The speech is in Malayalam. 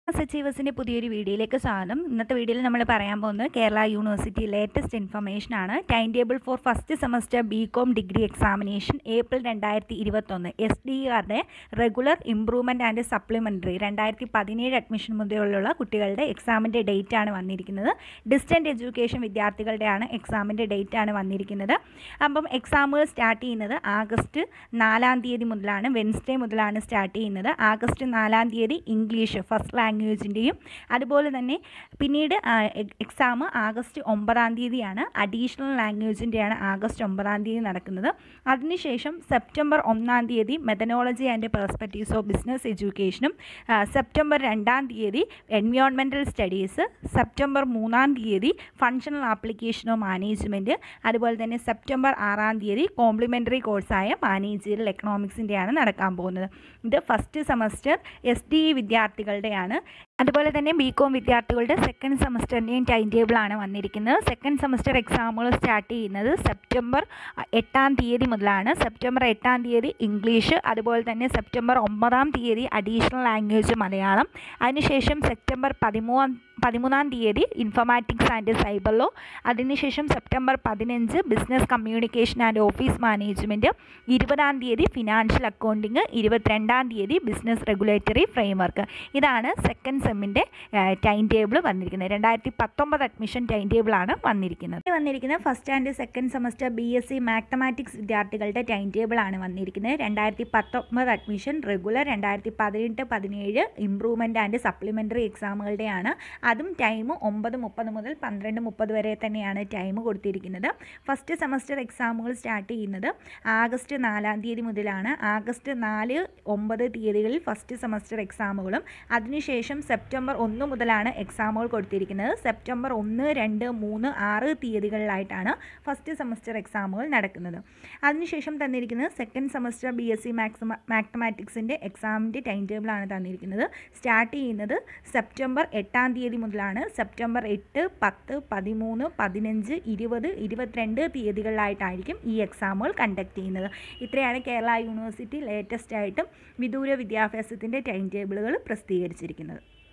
സച്ചീവസിൻ്റെ പുതിയൊരു വീഡിയോയിലേക്ക് സ്വാഗതം ഇന്നത്തെ വീഡിയോയിൽ നമ്മൾ പറയാൻ പോകുന്നത് കേരള യൂണിവേഴ്സിറ്റി ലേറ്റസ്റ്റ് ഇൻഫർമേഷൻ ആണ് time table for first semester B com degree examination April രണ്ടായിരത്തി ഇരുപത്തൊന്ന് എസ് ഡി ആറുടെ റെഗുലർ ഇംപ്രൂവ്മെൻറ്റ് ആൻഡ് സപ്ലിമെൻ്ററി രണ്ടായിരത്തി പതിനേഴ് അഡ്മിഷൻ മുതലുള്ള കുട്ടികളുടെ എക്സാമിൻ്റെ ഡേറ്റ് ആണ് വന്നിരിക്കുന്നത് ഡിസ്റ്റൻറ്റ് എഡ്യൂക്കേഷൻ വിദ്യാർത്ഥികളുടെയാണ് എക്സാമിൻ്റെ ഡേറ്റ് ആണ് വന്നിരിക്കുന്നത് അപ്പം എക്സാമുകൾ സ്റ്റാർട്ട് ചെയ്യുന്നത് ആഗസ്റ്റ് നാലാം തീയതി മുതലാണ് വെൻസ്ഡേ മുതലാണ് സ്റ്റാർട്ട് ചെയ്യുന്നത് ആഗസ്റ്റ് നാലാം തീയതി ഇംഗ്ലീഷ് ഫസ്റ്റ് ലാംഗ്വേജിൻ്റെയും അതുപോലെ തന്നെ പിന്നീട് എക്സാം ആഗസ്റ്റ് ഒമ്പതാം തീയതിയാണ് അഡീഷണൽ ലാംഗ്വേജിൻ്റെയാണ് ആഗസ്റ്റ് ഒമ്പതാം തീയതി നടക്കുന്നത് അതിനുശേഷം സെപ്റ്റംബർ ഒന്നാം തീയതി methodology and perspectives of business എഡ്യൂക്കേഷനും സെപ്റ്റംബർ രണ്ടാം തീയതി എൻവയോൺമെൻറ്റൽ സ്റ്റഡീസ് സെപ്റ്റംബർ മൂന്നാം തീയതി ഫങ്ഷണൽ ആപ്ലിക്കേഷൻ ഓഫ് മാനേജ്മെൻറ്റ് അതുപോലെ തന്നെ സെപ്റ്റംബർ ആറാം തീയതി കോംപ്ലിമെൻ്ററി കോഴ്സായ മാനേജറിയൽ എക്കണോമിക്സിൻ്റെയാണ് നടക്കാൻ പോകുന്നത് ഇത് first semester S D E വിദ്യാർത്ഥികളുടെയാണ് അതുപോലെ തന്നെ ബി കോം വിദ്യാർത്ഥികളുടെ സെക്കൻഡ് സെമസ്റ്ററിൻ്റെയും ടൈം ടേബിളാണ് വന്നിരിക്കുന്നത് സെക്കൻഡ് സെമസ്റ്റർ എക്സാമുകൾ സ്റ്റാർട്ട് ചെയ്യുന്നത് സെപ്റ്റംബർ എട്ടാം തീയതി മുതലാണ് സെപ്റ്റംബർ എട്ടാം തീയതി ഇംഗ്ലീഷ് അതുപോലെ തന്നെ സെപ്റ്റംബർ ഒമ്പതാം തീയതി അഡീഷണൽ ലാംഗ്വേജ് മലയാളം അതിനുശേഷം സെപ്റ്റംബർ പതിമൂന്നാം പതിമൂന്നാം തീയതി ഇൻഫർമാറ്റിക്സ് ആൻഡ് സൈബർ ലോ അതിനുശേഷം സെപ്റ്റംബർ പതിനഞ്ച് business communication and office management ഇരുപതാം തീയതി ഫിനാൻഷ്യൽ അക്കൗണ്ടിങ് ഇരുപത്തിരണ്ടാം തീയതി ബിസിനസ് റെഗുലേറ്ററി ഫ്രെയിംവർക്ക് ഇതാണ് സെക്കൻഡ് സെമ്മിൻ്റെ ടൈം ടേബിൾ വന്നിരിക്കുന്നത് രണ്ടായിരത്തി പത്തൊമ്പത് അഡ്മിഷൻ ടൈം ടേബിളാണ് വന്നിരിക്കുന്നത് ഇത് വന്നിരിക്കുന്നത് first and second semester B S C mathematics വിദ്യാർത്ഥികളുടെ ടൈം ടേബിളാണ് വന്നിരിക്കുന്നത് രണ്ടായിരത്തി പത്തൊമ്പത് അഡ്മിഷൻ റെഗുലർ രണ്ടായിരത്തി പതിനെട്ട് പതിനേഴ് ഇംപ്രൂവ്മെൻറ്റ് ആൻഡ് സപ്ലിമെൻ്ററി എക്സാമുകളുടെയാണ് അതും ടൈം ഒമ്പത് മുപ്പത് മുതൽ പന്ത്രണ്ട് മുപ്പത് വരെ തന്നെയാണ് ടൈം കൊടുത്തിരിക്കുന്നത് ഫസ്റ്റ് സെമസ്റ്റർ എക്സാമുകൾ സ്റ്റാർട്ട് ചെയ്യുന്നത് ആഗസ്റ്റ് നാലാം തീയതി മുതലാണ് ആഗസ്റ്റ് നാല് ഒമ്പത് തീയതികളിൽ ഫസ്റ്റ് സെമസ്റ്റർ എക്സാമുകളും അതിനുശേഷം സെപ്റ്റംബർ ഒന്ന് മുതലാണ് എക്സാമുകൾ കൊടുത്തിരിക്കുന്നത് സെപ്റ്റംബർ ഒന്ന് രണ്ട് മൂന്ന് ആറ് തീയതികളിലായിട്ടാണ് ഫസ്റ്റ് സെമസ്റ്റർ എക്സാമുകൾ നടക്കുന്നത് അതിനുശേഷം തന്നിരിക്കുന്നത് second semester B S C maths മാത്തമാറ്റിക്സിൻ്റെ എക്സാമിൻ്റെ ടൈം ടേബിളാണ് തന്നിരിക്കുന്നത് സ്റ്റാർട്ട് ചെയ്യുന്നത് സെപ്റ്റംബർ എട്ടാം തീയതി മുതലാണ് സെപ്റ്റംബർ എട്ട് പത്ത് പതിമൂന്ന് പതിനഞ്ച് ഇരുപത് ഇരുപത്തിരണ്ട് തീയതികളിലായിട്ടായിരിക്കും ഈ എക്സാമുകൾ കണ്ടക്ട് ചെയ്യുന്നത് ഇത്രയാണ് കേരള യൂണിവേഴ്സിറ്റി ലേറ്റസ്റ്റ് ആയിട്ടും വിദൂര വിദ്യാഭ്യാസത്തിൻ്റെ ടൈം ടേബിളുകൾ പ്രസിദ്ധീകരിച്ചിരിക്കുന്നത്